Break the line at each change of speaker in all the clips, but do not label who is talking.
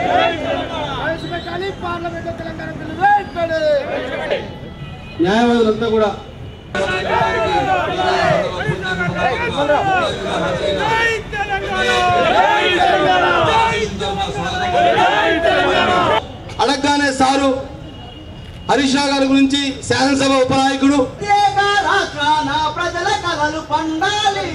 ప్రవేశపెట్టాలి parliament Telangana bill వెంటనే
న్యాయవాదులంతా కూడా అడగగానే సారు హరీష్ రావు గారి గురించి శాసనసభ ఉపనాయకుడు
ప్రత్యేక రాష్ట్రాన ప్రజల కలలు పండాలి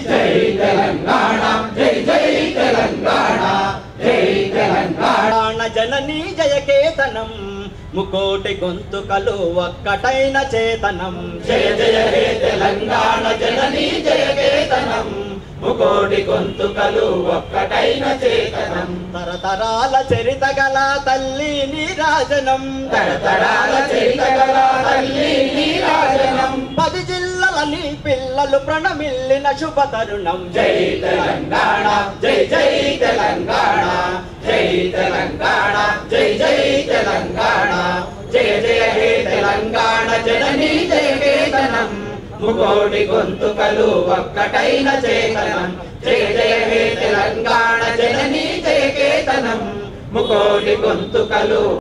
తెలంగాణ జననీ జయకేతనం ముకోటి గొంతుకలు ఒక్కటైన చేతనం జయ జయ హే తెలంగాణ జననీ జయకేతనం ముకోటి గొంతుకలు ఒక్కటైన చేతనం తరతరాల చరిత గల తల్లి నీరాజనం తరతరాల చరిత గల తల్లి నీరాజనం పది జిల్లల నీ పిల్లలు ప్రణమిల్లిన శుభ తరుణం జై తెలంగాణ జై జై తెలంగాణ జై తెలంగాణ జై జై తెలంగాణ జయ జయ హే తెలంగాణ జననీ జయ కేతనం ముకోటి గొంతుకలు ఒక్కటైన చేతనం జయ జయ హే తెలంగాణ జననీ జయ కేతనం ముకోటి గొంతుకలు